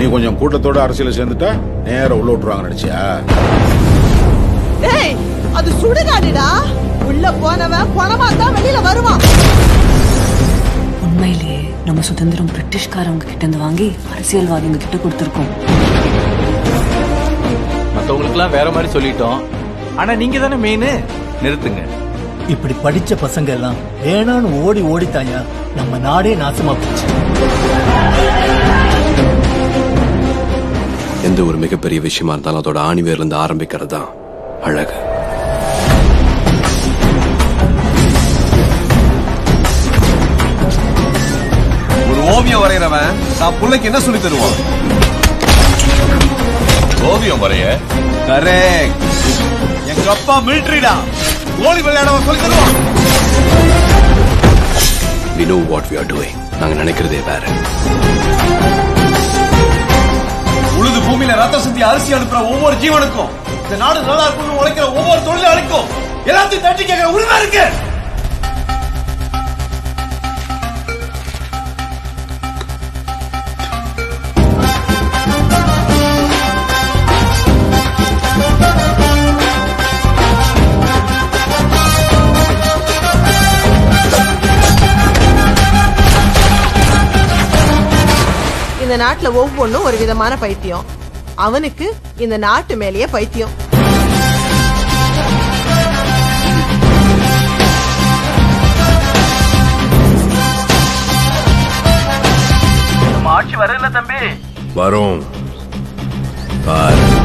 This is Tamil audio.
கொஞ்சம் கூட்டத்தோட அரசியல சேர்ந்துட்டா நேரா உள்ள விட்டுருவாங்க நினைச்சியா டேய் அது சுடுகாடுடா உள்ள போனவன் பணமா தான் வெளியில வருவான் உண்மையிலேயே நம்ம சுதந்திரம் பிரிட்டிஷ்காரவங்க கிட்ட இருந்து வாங்கி அரசியல்வாதிங்க கிட்ட கொடுத்துருக்கோம் மத்தவங்களுக்குலாம் வேற மாதிரி சொல்லிட்டோம் ஆனா நீங்க தானே மெயின் நிறுத்துங்க இப்படி படிச்ச பசங்க எல்லாம் வேணான்னு ஓடி ஓடித்தாயா நம்ம நாடே நாசமா போச்சு எந்த ஒரு மிகப்பெரிய விஷயமா இருந்தாலும் அதோட ஆணிவேர்ல இருந்து ஆரம்பிக்கிறது தான் அழகு ஒரு ஓவியம் வரைகிறவன் தான் பிள்ளைக்கு என்ன சொல்லி தருவான் ஓவியம் வரைய கரெக்ட் எங்க அப்பா மிலிட்டரிடா கோலி விளையாட சொல்லி தருவான் we know what we are doing நாங்க நினைக்கிறதே வேற உழுது பூமியில ரத்த சிந்தி அரிசி அனுப்புற ஒவ்வொரு ஜீவனுக்கும் இந்த நாடு நல்லா இருக்கணும்னு உழைக்கிற ஒவ்வொரு தொழிலாளிக்கும் எல்லாத்தையும் தட்டி கேட்கிற உரிமை இருக்கு இந்த நாட்டுல ஒவ்வொன்றும் ஒரு விதமான பைத்தியம் அவனுக்கு இந்த நாட்டு மேலேயே பைத்தியம் வரும் பாரு